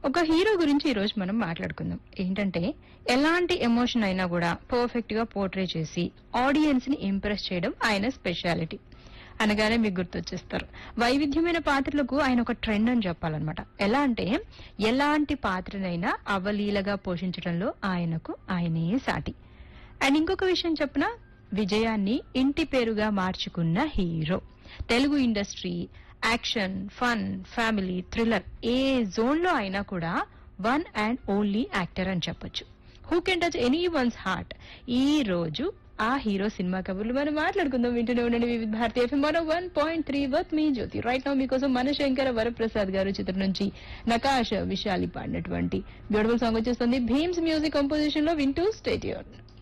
ఒక హీరో గురించి ఈ రోజు మనం మాట్లాడుకుందాం ఏంటంటే ఎలాంటి ఎమోషన్ అయినా కూడా పర్ఫెక్ట్ గా పోర్ట్రే చేసి ఆడియన్స్ ని ఇంప్రెస్ చేయడం ఆయన స్పెషాలిటీ అనగానే మీకు గుర్తొచ్చేస్తారు వైవిధ్యమైన పాత్రలకు ఆయన ఒక ట్రెండ్ అని చెప్పాలన్నమాట ఎలా అంటే ఎలాంటి పాత్రనైనా అవలీలగా పోషించడంలో ఆయనకు ఆయనే సాటి అండ్ ఇంకొక విషయం చెప్పిన విజయాన్ని ఇంటి పేరుగా మార్చుకున్న hero Telugu industry action fun family thriller ఏ జోన్ లో అయినా కూడా వన్ అండ్ ఓన్లీ యాక్టర్ అని చెప్పొచ్చు who can touch any one's heart ఈ రోజు ఆ హీరో సినిమా కబుర్లు మనం మాట్లాడుకుందాం వింటూనే ఉండండి వివిధ భారతి ఎఫ్ఎం మరో వన్ పాయింట్ త్రీ వర్త్ మీ జ్యోతి రైట్ నౌ మీకోసం మనశంకర వరప్రసాద్ గారు చిత్రం నుంచి నకాశ విశాలి పాడినటువంటి బ్యూటిఫుల్ సాంగ్ వచ్చేస్తుంది భీమ్స్ మ్యూజిక్ కంపోజిషన్ లో వింటూ స్టేడియం